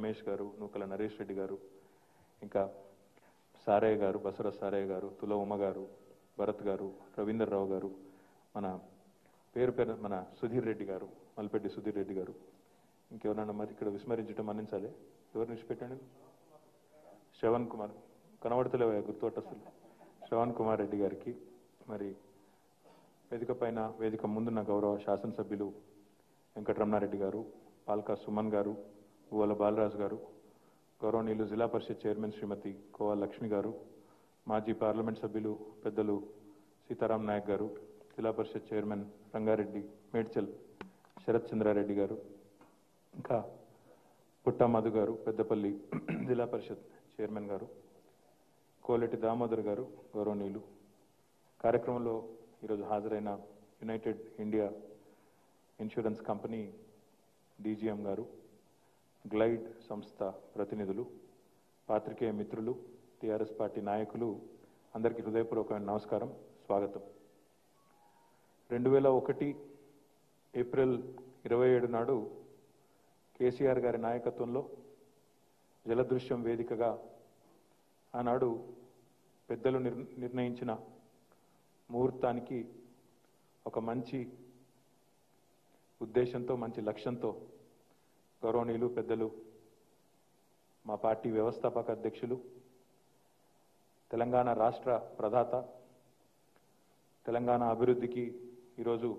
రమేష్ గారు నూకల నరేష్ రెడ్డి గారు ఇంకా సారయ్య గారు బసర సారయ్య గారు తుల ఉమ గారు భరత్ గారు రవీందర్ రావు గారు మన పేరు పేరు మన సుధీర్ రెడ్డి గారు మల్పెడ్డి సుధీర్ రెడ్డి గారు ఇంకెవరన్నా మరి ఇక్కడ విస్మరించడం మన్నించాలి ఎవరు నిలిచిపెట్టండి శ్రవణ్ కుమార్ కనబడతలేవా గుర్తుపట్ట అసలు శ్రవణ్ కుమార్ రెడ్డి గారికి మరి వేదిక పైన వేదిక ముందున్న గౌరవ శాసనసభ్యులు వెంకటరమణారెడ్డి గారు పాల్కా సుమన్ గారు గువ్వల బాలరాజు గారు గౌరవనీయులు జిల్లా పరిషత్ చైర్మన్ శ్రీమతి కోవా లక్ష్మి గారు మాజీ పార్లమెంట్ సభ్యులు పెద్దలు సీతారాం నాయక్ గారు జిల్లా పరిషత్ చైర్మన్ రంగారెడ్డి మేడ్చల్ శరత్ చంద్రారెడ్డి గారు ఇంకా పుట్ట మధు గారు పెద్దపల్లి జిల్లా పరిషత్ చైర్మన్ గారు కోలెటి దామోదర్ గారు గౌరవనీయులు కార్యక్రమంలో ఈరోజు హాజరైన United India Insurance Company DGM garu Glide సంస్థ ప్రతినిధులు పాత్రికేయ మిత్రులు టీఆర్ఎస్ పార్టీ నాయకులు అందరికీ హృదయపూర్వకమైన నమస్కారం స్వాగతం రెండు వేల ఒకటి ఏప్రిల్ ఇరవై ఏడు నాడు కేసీఆర్ గారి నాయకత్వంలో జలదృశ్యం వేదికగా ఆనాడు పెద్దలు నిర్ నిర్ణయించిన ముహూర్తానికి ఒక మంచి ఉద్దేశంతో మంచి లక్ష్యంతో గౌరవనీయులు పెద్దలు మా పార్టీ వ్యవస్థాపక అధ్యక్షులు తెలంగాణ రాష్ట్ర ప్రదాత తెలంగాణ అభివృద్ధికి ఈరోజు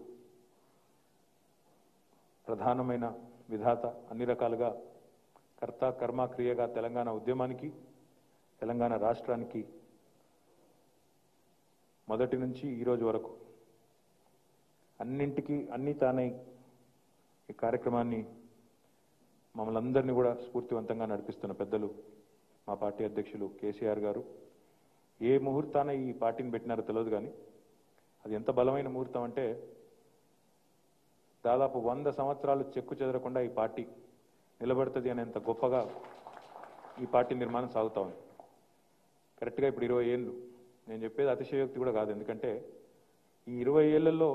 ప్రధానమైన విధాత అన్ని రకాలుగా కర్త కర్మ క్రియగా తెలంగాణ ఉద్యమానికి తెలంగాణ రాష్ట్రానికి మొదటి నుంచి ఈరోజు వరకు అన్నింటికి అన్ని తానై ఈ కార్యక్రమాన్ని మమ్మల్ని అందరినీ కూడా స్ఫూర్తివంతంగా నడిపిస్తున్న పెద్దలు మా పార్టీ అధ్యక్షులు కేసీఆర్ గారు ఏ ముహూర్తాన ఈ పార్టీని పెట్టినారో తెలియదు కానీ అది ఎంత బలమైన ముహూర్తం అంటే దాదాపు వంద సంవత్సరాలు చెక్కు చెదరకుండా ఈ పార్టీ నిలబడుతుంది అనేంత గొప్పగా ఈ పార్టీ నిర్మాణం సాగుతా ఉంది కరెక్ట్గా ఇప్పుడు ఇరవై ఏళ్ళు నేను చెప్పేది అతిశయోక్తి కూడా కాదు ఎందుకంటే ఈ ఇరవై ఏళ్లలో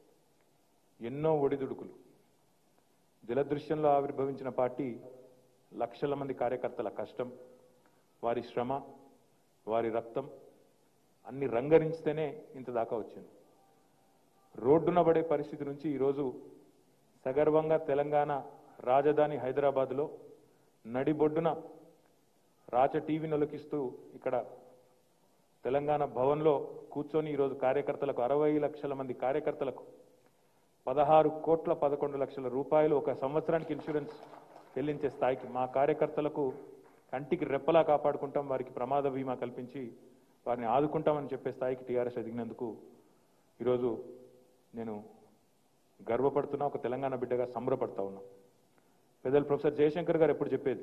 ఎన్నో ఒడిదుడుకులు జలదృశ్యంలో ఆవిర్భవించిన పార్టీ లక్షల మంది కార్యకర్తల కష్టం వారి శ్రమ వారి రక్తం అన్ని రంగరించితేనే ఇంత దాకా వచ్చింది రోడ్డున పడే పరిస్థితి నుంచి ఈరోజు సగర్వంగా తెలంగాణ రాజధాని హైదరాబాద్లో నడిబొడ్డున రాచ టీవీ నొలకిస్తూ ఇక్కడ తెలంగాణ భవన్లో కూర్చొని ఈరోజు కార్యకర్తలకు అరవై లక్షల మంది కార్యకర్తలకు పదహారు కోట్ల పదకొండు లక్షల రూపాయలు ఒక సంవత్సరానికి ఇన్సూరెన్స్ చెల్లించే స్థాయికి మా కార్యకర్తలకు కంటికి రెప్పలా కాపాడుకుంటాం వారికి ప్రమాద బీమా కల్పించి వారిని ఆదుకుంటామని చెప్పే స్థాయికి టీఆర్ఎస్ ఎదిగినందుకు ఈరోజు నేను గర్వపడుతున్నా ఒక తెలంగాణ బిడ్డగా సంబరపడతా ఉన్నా పెద్దలు ప్రొఫెసర్ జయశంకర్ గారు ఎప్పుడు చెప్పేది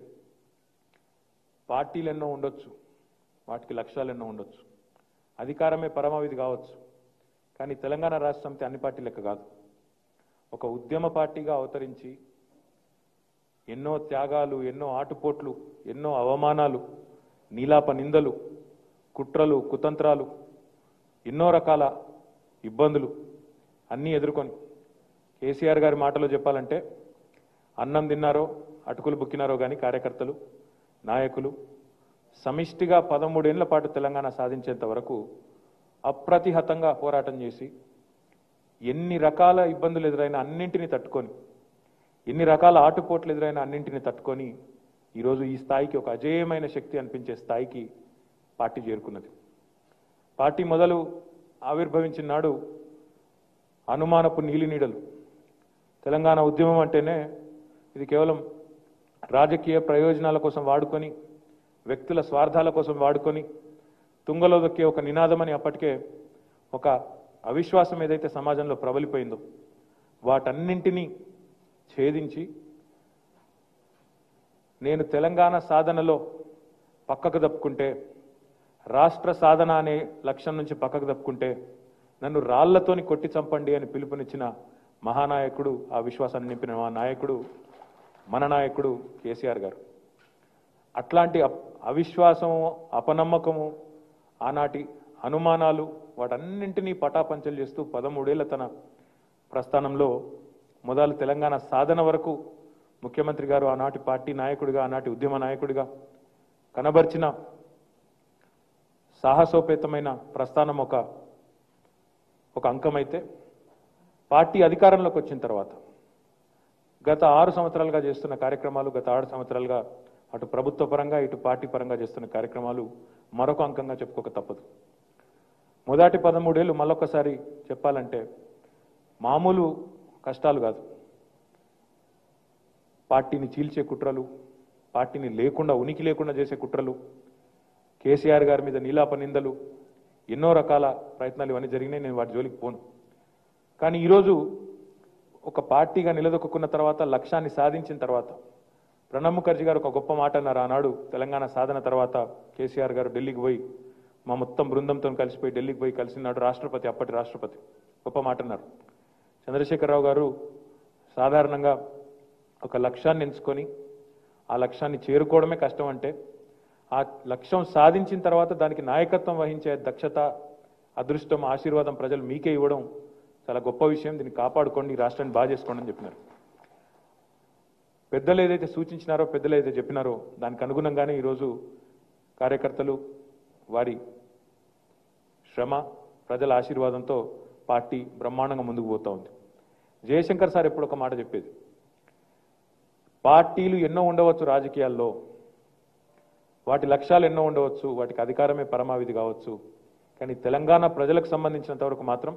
పార్టీలు ఎన్నో ఉండొచ్చు వాటికి లక్ష్యాలు ఎన్నో ఉండొచ్చు అధికారమే పరమావిధి కావచ్చు కానీ తెలంగాణ రాష్ట్ర సమితి అన్ని పార్టీ లెక్క కాదు ఒక ఉద్యమ పార్టీగా అవతరించి ఎన్నో త్యాగాలు ఎన్నో ఆటుపోట్లు ఎన్నో అవమానాలు నీలాప నిందలు కుట్రలు కుతంత్రాలు ఎన్నో రకాల ఇబ్బందులు అన్నీ ఎదుర్కొని కేసీఆర్ గారి మాటలో చెప్పాలంటే అన్నం తిన్నారో అటుకులు బుక్కినారో కానీ కార్యకర్తలు నాయకులు సమిష్టిగా పదమూడేళ్ల పాటు తెలంగాణ సాధించేంత వరకు అప్రతిహతంగా పోరాటం చేసి ఎన్ని రకాల ఇబ్బందులు ఎదురైనా అన్నింటినీ తట్టుకొని ఎన్ని రకాల ఆటుపోట్లు ఎదురైనా అన్నింటినీ తట్టుకొని ఈరోజు ఈ స్థాయికి ఒక అజేయమైన శక్తి అనిపించే స్థాయికి పార్టీ చేరుకున్నది పార్టీ మొదలు ఆవిర్భవించిన నాడు అనుమానపు నీలి నీడలు తెలంగాణ ఉద్యమం అంటేనే ఇది కేవలం రాజకీయ ప్రయోజనాల కోసం వాడుకొని వ్యక్తుల స్వార్థాల కోసం వాడుకొని తుంగలో దొక్కే ఒక నినాదమని అప్పటికే ఒక అవిశ్వాసం ఏదైతే సమాజంలో ప్రబలిపోయిందో వాటన్నింటినీ ఛేదించి నేను తెలంగాణ సాధనలో పక్కకు తప్పుకుంటే రాష్ట్ర సాధన అనే లక్ష్యం నుంచి పక్కకు తప్పుకుంటే నన్ను రాళ్లతోని కొట్టి చంపండి అని పిలుపునిచ్చిన మహానాయకుడు ఆ విశ్వాసాన్ని నింపిన మా నాయకుడు మన నాయకుడు కేసీఆర్ గారు అట్లాంటి అప్- అవిశ్వాసము అపనమ్మకము ఆనాటి అనుమానాలు వాటన్నింటినీ పటాపంచలు చేస్తూ పదమూడేళ్ల తన ప్రస్థానంలో మొదలు తెలంగాణ సాధన వరకు ముఖ్యమంత్రి గారు ఆనాటి పార్టీ నాయకుడిగా ఆనాటి ఉద్యమ నాయకుడిగా కనబరిచిన సాహసోపేతమైన ప్రస్థానం ఒక ఒక అంకమైతే పార్టీ అధికారంలోకి వచ్చిన తర్వాత గత ఆరు సంవత్సరాలుగా చేస్తున్న కార్యక్రమాలు గత ఆరు సంవత్సరాలుగా అటు ప్రభుత్వ పరంగా ఇటు పార్టీ పరంగా చేస్తున్న కార్యక్రమాలు మరొక అంకంగా చెప్పుకోక తప్పదు మొదటి పదమూడేళ్ళు మళ్ళొకసారి చెప్పాలంటే మామూలు కష్టాలు కాదు పార్టీని చీల్చే కుట్రలు పార్టీని లేకుండా ఉనికి లేకుండా చేసే కుట్రలు కేసీఆర్ గారి మీద నీలాప నిందలు ఎన్నో రకాల ప్రయత్నాలు ఇవన్నీ జరిగినాయి నేను వాటి జోలికి పోను కానీ ఈరోజు ఒక పార్టీగా నిలదొక్కున్న తర్వాత లక్ష్యాన్ని సాధించిన తర్వాత ప్రణబ్ ముఖర్జీ గారు ఒక గొప్ప మాట అన్నారు ఆనాడు తెలంగాణ సాధన తర్వాత కేసీఆర్ గారు ఢిల్లీకి పోయి మా మొత్తం బృందంతో కలిసిపోయి ఢిల్లీకి పోయి కలిసినాడు రాష్ట్రపతి అప్పటి రాష్ట్రపతి గొప్ప మాట అన్నారు చంద్రశేఖరరావు గారు సాధారణంగా ఒక లక్ష్యాన్ని ఎంచుకొని ఆ లక్ష్యాన్ని చేరుకోవడమే కష్టం అంటే ఆ లక్ష్యం సాధించిన తర్వాత దానికి నాయకత్వం వహించే దక్షత అదృష్టం ఆశీర్వాదం ప్రజలు మీకే ఇవ్వడం చాలా గొప్ప విషయం దీన్ని కాపాడుకోండి ఈ రాష్ట్రాన్ని బాగా చేసుకోండి అని చెప్పినారు పెద్దలు ఏదైతే సూచించినారో పెద్దలు ఏదైతే చెప్పినారో దానికి అనుగుణంగానే ఈరోజు కార్యకర్తలు వారి శ్రమ ప్రజల ఆశీర్వాదంతో పార్టీ బ్రహ్మాండంగా ముందుకు పోతా ఉంది జయశంకర్ సార్ ఎప్పుడు ఒక మాట చెప్పేది పార్టీలు ఎన్నో ఉండవచ్చు రాజకీయాల్లో వాటి లక్ష్యాలు ఎన్నో ఉండవచ్చు వాటికి అధికారమే పరమావిధి కావచ్చు కానీ తెలంగాణ ప్రజలకు సంబంధించినంత వరకు మాత్రం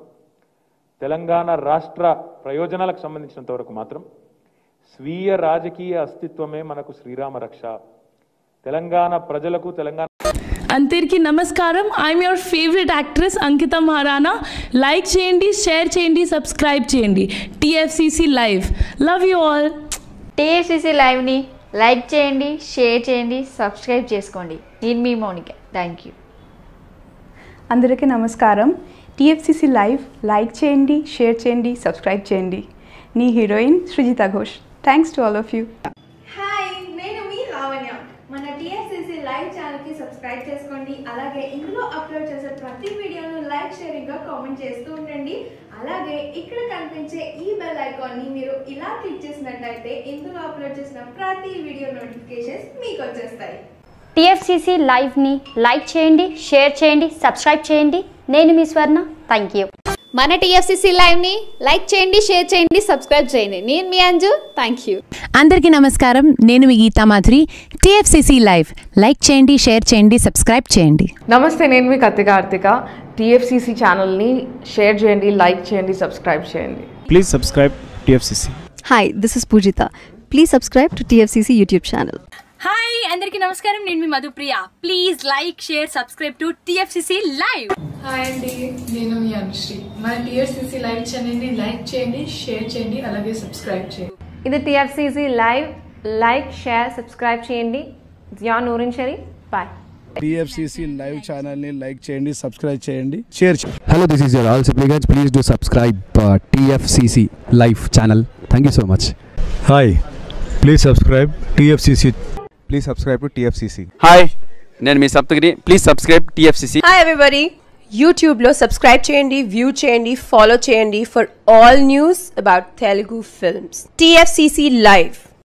తెలంగాణ రాష్ట్ర ప్రయోజనాలకు సంబంధించినంత వరకు మాత్రం స్వీయ రాజకీయ అస్తిత్వమే మనకు శ్రీరామ రక్ష తెలంగాణ ప్రజలకు తెలంగాణ అందరికీ నమస్కారం I'm your favourite actress Ankita Maharana like చేయండి షేర్ చేయండి సబ్స్క్రైబ్ చేయండి TFCC live love you all TFCC లైవ్ని లైక్ చేయండి షేర్ చేయండి సబ్స్క్రైబ్ చేసుకోండి నేను మీ మౌనిక థ్యాంక్ యూ అందరికీ నమస్కారం టీఎఫ్సిసి లైవ్ లైక్ చేయండి షేర్ చేయండి సబ్స్క్రైబ్ చేయండి నీ heroine Srujitha Ghosh thanks to all of you hi నేను మీ లావణ్య మన టీఎస్సీసీ లైవ్ ఛానల్కి సబ్స్క్రైబ్ చేసుకోండి అలాగే ఇందులో అప్లోడ్ చేసే ప్రతి వీడియోను లైక్ షేరింగ్గా కామెంట్ చేస్తూ ఉండండి అలాగే ఇక్కడ కనిపించే ఈ బెల్ ఐకాన్ని మీరు ఇలా క్లిక్ చేసినట్టయితే ఇందులో అప్లోడ్ చేసిన ప్రతి వీడియో నోటిఫికేషన్స్ మీకు వచ్చేస్తాయి టీఎఫ్సీసీ లైవ్ని లైక్ చేయండి షేర్ చేయండి సబ్స్క్రైబ్ చేయండి నేను మీ స్వర్ణ థ్యాంక్ యూ మన టీఎఫ్సిసి లైవ్ని లైక్ చేయండి షేర్ చేయండి సబ్స్క్రైబ్ చేయండి నేను మీ అంజు థ్యాంక్ యూ అందరికీ నమస్కారం నేను మీ Geetha Madhuri TFCC live like చేయండి షేర్ చేయండి సబ్స్క్రైబ్ చేయండి నమస్తే నేను మీ కత్తి కార్తిక టీఎఫ్సిసి ఛానల్ని షేర్ చేయండి లైక్ చేయండి సబ్స్క్రైబ్ చేయండి Please subscribe TFCC. Hi, this is Pujita. Please subscribe to TFCC YouTube channel. Hi అందరికీ నమస్కారం నేను మీ Madhupriya please like share subscribe to TFCC live hi అండి నేను మీ అనుశ్రీ మన టీఎస్సీసీ లైవ్ ఛానల్ని లైక్ చేయండి షేర్ చేయండి అలాగే సబ్స్క్రైబ్ చేయండి ఇది TFCC live like share subscribe చేయండి Zia Noorin Shari bye TFCC live ఛానల్ని లైక్ చేయండి సబ్స్క్రైబ్ చేయండి షేర్ చేయండి Hello, this is your all supplicants. Please do subscribe uh, TFCC Live channel. Thank you so much. Hi please subscribe TFCC Please subscribe to TFCC. Hi నేను మీ Saptagiri please subscribe TFCC hi everybody యూట్యూబ్లో subscribe చేయండి view చేయండి follow చేయండి for all news about Telugu films TFCC live